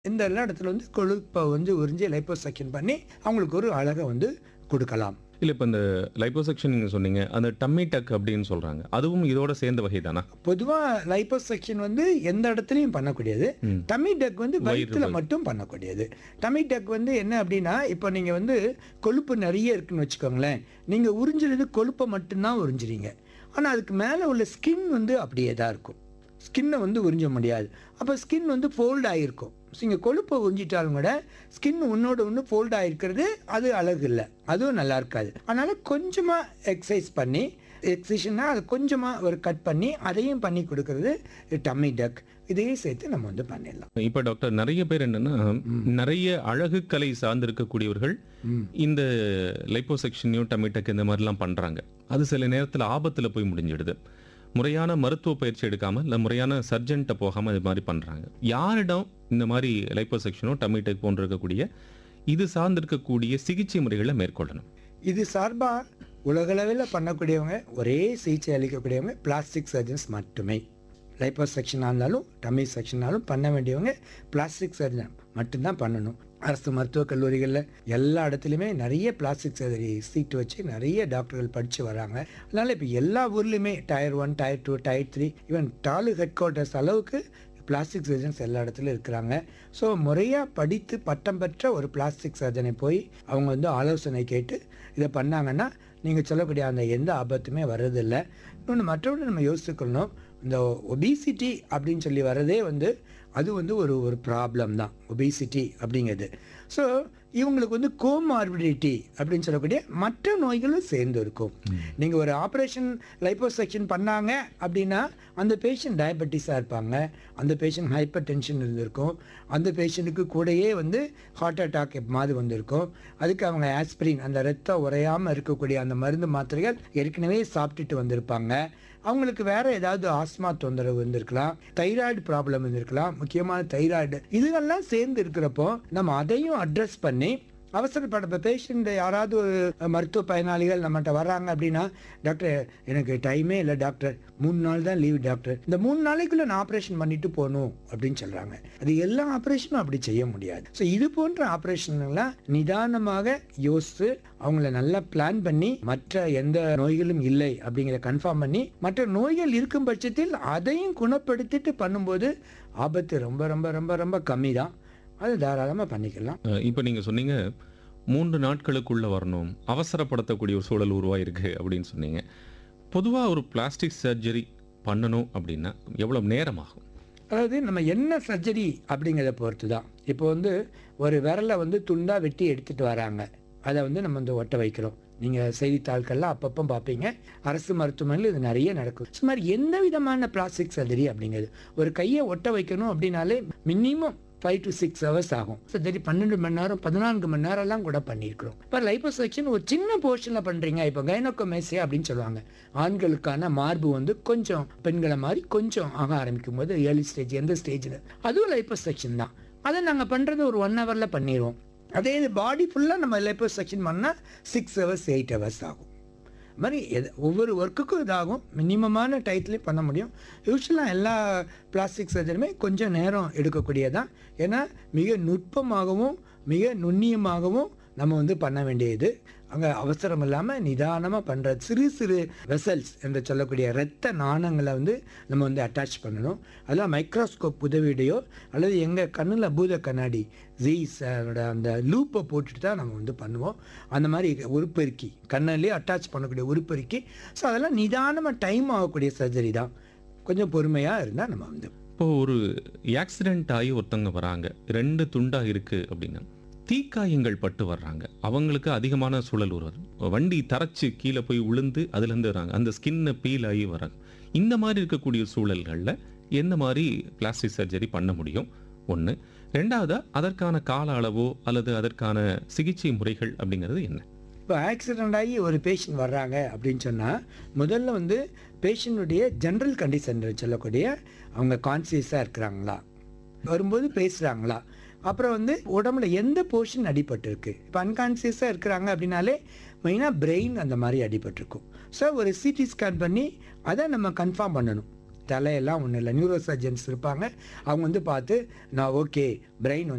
இந்த எல்லா இடத்துல வந்து கொழுப்பை வந்து உறிஞ்சி லைப்போசெக்ஷன் பண்ணி அவங்களுக்கு ஒரு அழகை வந்து கொடுக்கலாம் இல்லை இப்போ இந்த லைப்போசெக்ஷன் நீங்கள் சொன்னீங்க அந்த டம்மி டக் அப்படின்னு சொல்கிறாங்க அதுவும் இதோட சேர்ந்த வகை தானா பொதுவாக லைப்போசெக்ஷன் வந்து எந்த இடத்துலையும் பண்ணக்கூடியது ம். டமி டக் வந்து வயிறு வயிற்றுல வலி. மட்டும் பண்ணக்கூடியது டமி டக் வந்து என்ன அப்படின்னா இப்போ நீங்கள் வந்து கொழுப்பு நிறைய இருக்குன்னு வச்சுக்கோங்களேன் நீங்கள் உறிஞ்சுறது கொழுப்பை மட்டும்தான் உறிஞ்சுறீங்க ஆனால் அதுக்கு மேலே உள்ள ஸ்கின் வந்து அப்படியே தான் இருக்கும் ஸ்கின்னை வந்து உறிஞ்ச முடியாது அப்போ ஸ்கின் வந்து ஃபோல்ட் ஆகிருக்கும் நீங்கள் கொழுப்பை உறிஞ்சிட்டாலும் கூட ஸ்கின் உன்னோட ஒன்று ஃபோல்ட் ஆகிருக்கிறது அது அழகு இல்லை அதுவும் நல்லா இருக்காது அதனால் கொஞ்சமாக எக்ஸசைஸ் பண்ணி எக்ஸசைஸ்னா அது கொஞ்சமாக ஒரு கட் பண்ணி அதையும் பண்ணி கொடுக்கறது டம்மி டக் இதையும் சேர்த்து நம்ம வந்து பண்ணிடலாம் இப்போ டாக்டர் நிறைய பேர் என்னன்னா நிறைய அழகு கலை சார்ந்திருக்கக்கூடியவர்கள் ம். இந்த லைப்போசெக்ஷனையும் டமிட்டக் இந்த மாதிரிலாம் பண்றாங்க அது சில நேரத்தில் ஆபத்தில் போய் முடிஞ்சிடுது முறையான மருத்துவ பயிற்சி எடுக்காம இல்லை முறையான சர்ஜன்ட்ட போகாம இது மாதிரி பண்றாங்க யாரிடம் இந்த மாதிரி லைப்போசெக்ஷனோ டமிட்டக் போன்ற இருக்கக்கூடிய இது சார்ந்திருக்கக்கூடிய சிகிச்சை முறைகளை மேற்கொள்ளணும் இது சார்பாக உலகளவில் பண்ணக்கூடியவங்க ஒரே சிகிச்சை அளிக்கக்கூடியவங்க பிளாஸ்டிக் சர்ஜன்ஸ் மட்டுமே லைப்போ செக்ஷனாக இருந்தாலும் டம்மி செக்ஷனாலும் பண்ண வேண்டியவங்க பிளாஸ்டிக் சர்ஜன் மட்டும்தான் பண்ணணும் அரசு மருத்துவக் கல்லூரிகளில் எல்லா இடத்துலையுமே நிறைய பிளாஸ்டிக் சர்ஜரி சீட் வச்சு நிறைய டாக்டர்கள் படித்து வராங்க அதனால் இப்போ எல்லா ஊர்லேயுமே tier one tier two tier three even taluk headquarters அளவுக்கு பிளாஸ்டிக் சர்ஜன்ஸ் எல்லா இடத்துலையும் இருக்கிறாங்க ஸோ முறையாக படித்து பட்டம் பெற்ற ஒரு பிளாஸ்டிக் சர்ஜனை போய் அவங்க வந்து ஆலோசனை கேட்டு இதை பண்ணாங்கன்னா நீங்கள் சொல்லக்கூடிய அந்த எந்த ஆபத்துமே வர்றதில்லை இன்னொன்று மற்றபடி நம்ம யோசிச்சுக்கணும் இந்த ஒபிசிட்டி அப்படின்னு சொல்லி வர்றதே வந்து அது வந்து ஒரு ஒரு ப்ராப்ளம் தான் ஒபிசிட்டி அப்படிங்கிறது ஸோ இவங்களுக்கு வந்து கோமார்பிடிட்டி அப்படின்னு சொல்லக்கூடிய மற்ற நோய்களும் சேர்ந்து இருக்கும் நீங்கள் ஒரு ஆப்ரேஷன் லைப்போசெக்ஷன் பண்ணாங்க அப்படின்னா அந்த பேஷண்ட் டயபெட்டிஸாக இருப்பாங்க அந்த பேஷண்ட் ஹைப்பர் டென்ஷன் இருந்திருக்கும் அந்த பேஷண்ட்டுக்கு கூடயே வந்து ஹார்ட் அட்டாக் மாதிரி வந்திருக்கும் அதுக்கு அவங்க ஆஸ்பிரின் அந்த ரத்தம் உறையாமல் இருக்கக்கூடிய அந்த மருந்து மாத்திரைகள் ஏற்கனவே சாப்பிட்டுட்டு வந்திருப்பாங்க அவங்களுக்கு வேற ஏதாவது ஆஸ்மா தொந்தரவு இருந்திருக்கலாம் தைராய்டு ப்ராப்ளம் இருந்திருக்கலாம் முக்கியமான தைராய்டு இதுகெல்லாம் சேர்ந்து இருக்கிறப்போ நம்ம அதையும் அட்ரஸ் பண்ணி அவசரப்பட இப்போ பேஷண்ட் யாராவது ஒரு மருத்துவ பயனாளிகள் நம்மகிட்ட வர்றாங்க அப்படின்னா டாக்டர் எனக்கு டைமே இல்லை டாக்டர் மூணு நாள் தான் லீவ் டாக்டர் இந்த மூணு நாளைக்குள்ள நான் ஆப்ரேஷன் பண்ணிட்டு போகணும் அப்படின்னு சொல்றாங்க அது எல்லா ஆப்ரேஷனும் அப்படி செய்ய முடியாது ஸோ இது போன்ற ஆப்ரேஷன்லாம் நிதானமாக யோசித்து அவங்கள நல்லா பிளான் பண்ணி மற்ற எந்த நோய்களும் இல்லை அப்படிங்கிறத கன்ஃபார்ம் பண்ணி மற்ற நோய்கள் இருக்கும் பட்சத்தில் அதையும் குணப்படுத்திட்டு பண்ணும்போது ஆபத்து ரொம்ப ரொம்ப ரொம்ப ரொம்ப கம்மி தான் அது தாராளமாக பண்ணிக்கலாம் அஹ் இப்போ நீங்கள் சொன்னீங்க மூன்று நாட்களுக்குள்ள வரணும் அவசரப்படுத்தக்கூடிய ஒரு சூழல் உருவாயிருக்கு அப்படின்னு சொன்னீங்க பொதுவாக ஒரு பிளாஸ்டிக் சர்ஜரி பண்ணணும் அப்படின்னா எவ்வளவு நேரம் ஆகும் அதாவது நம்ம என்ன சர்ஜரி அப்படிங்கிறத பொறுத்து தான் இப்போ வந்து ஒரு விரலை வந்து துண்டாக வெட்டி எடுத்துகிட்டு வராங்க அதை வந்து நம்ம வந்து ஒட்ட வைக்கிறோம் நீங்கள் செய்தித்தாள்கள்லாம் அப்பப்போ பார்ப்பீங்க அரசு மருத்துவமனையில் இது நிறைய நடக்கும் சுமார் எந்த விதமான பிளாஸ்டிக் சர்ஜரி அப்படிங்கிறது ஒரு கையை ஒட்ட வைக்கணும் அப்படின்னாலே minimum five to six hours ஆகும் சர்ஜரி பன்னெண்டு மணி நேரம் பதினான்கு மணி நேரம்லாம் கூட பண்ணியிருக்கிறோம் இப்போ லைப்போசெக்ஷன் ஒரு சின்ன போர்ஷனில் பண்ணுறீங்க இப்போ கைனோக்கோமேசியா அப்படின்னு சொல்லுவாங்க ஆண்களுக்கான மார்பு வந்து கொஞ்சம் பெண்களை மாதிரி கொஞ்சம் ஆக ஆரம்பிக்கும் போது ஏர்லி ஸ்டேஜ் எந்த ஸ்டேஜில் அதுவும் லைப்போசெக்ஷன் தான் அதை நாங்கள் பண்ணுறது ஒரு ஒன் ஹவரில் பண்ணிடுவோம் அதே இது பாடி ஃபுல்லாக நம்ம லைப்போசெக்ஷன் பண்ணால் சிக்ஸ் ஹவர்ஸ் எயிட் ஹவர்ஸ் ஆகும் அது மாதிரி எது ஒவ்வொரு ஒர்க்குக்கும் இதாகும் மினிமமான டயத்துலேயும் பண்ண முடியும் யூஸ்வலாக எல்லா பிளாஸ்டிக் சர்ஜரியுமே கொஞ்சம் நேரம் எடுக்கக்கூடியதான் ஏன்னா மிக நுட்பமாகவும் மிக நுண்ணியமாகவும் நம்ம வந்து பண்ண வேண்டியது அங்கே அவசரம் இல்லாமல் நிதானமாக பண்ணுற சிறு சிறு வெசல்ஸ் என்று சொல்லக்கூடிய இரத்த நாணங்களை வந்து நம்ம வந்து அட்டாச் பண்ணணும் அதெல்லாம் மைக்ரோஸ்கோப் உதவியுடையோ அல்லது எங்கள் கண்ணில் பூத கண்ணாடி ஜீஸ் அந்த லூப்பை போட்டுட்டு தான் நம்ம வந்து பண்ணுவோம் அந்த மாதிரி உருப்பெருக்கி கண்ணிலே அட்டாச் பண்ணக்கூடிய உருப்பெருக்கி ஸோ அதெல்லாம் நிதானமாக டைம் ஆகக்கூடிய சர்ஜரி தான் கொஞ்சம் பொறுமையாக இருந்தால் நம்ம வந்து இப்போ ஒரு ஆக்சிடென்ட் ஆகி ஒருத்தவங்க வராங்க ரெண்டு துண்டா இருக்கு அப்படின்னா தீக்காயங்கள் பட்டு வர்றாங்க அவங்களுக்கு அதிகமான சூழல் வருவது வண்டி தரைச்சு கீழே போய் விழுந்து அதுலேருந்து வராங்க அந்த ஸ்கின்னை பீல் ஆகி வராங்க இந்த மாதிரி இருக்கக்கூடிய சூழல்களில் எந்த மாதிரி பிளாஸ்டிக் சர்ஜரி பண்ண முடியும் ஒன்று ரெண்டாவதா அதற்கான கால அளவோ அல்லது அதற்கான சிகிச்சை முறைகள் அப்படிங்கிறது என்ன இப்போ ஆக்சிடெண்ட் ஆகி ஒரு பேஷண்ட் வர்றாங்க அப்படின்னு சொன்னால் முதல்ல வந்து பேஷண்ட்டுடைய ஜென்ரல் கண்டிஷன் சொல்லக்கூடிய அவங்க கான்சியஸாக இருக்கிறாங்களா வரும்போது பேசுகிறாங்களா அப்புறம் வந்து உடம்புல எந்த போர்ஷன் அடிபட்டிருக்கு இப்போ அன்கான்சியஸாக இருக்கிறாங்க அப்படின்னாலே மெயினாக பிரெயின் அந்த மாதிரி அடிபட்டிருக்கும் ஸோ ஒரு சிடி ஸ்கேன் பண்ணி அதை நம்ம கன்ஃபார்ம் பண்ணணும் தலையெல்லாம் ஒன்றும் இல்லை நியூரோ சர்ஜன்ஸ் இருப்பாங்க அவங்க வந்து பார்த்து நான் ஓகே பிரெயின்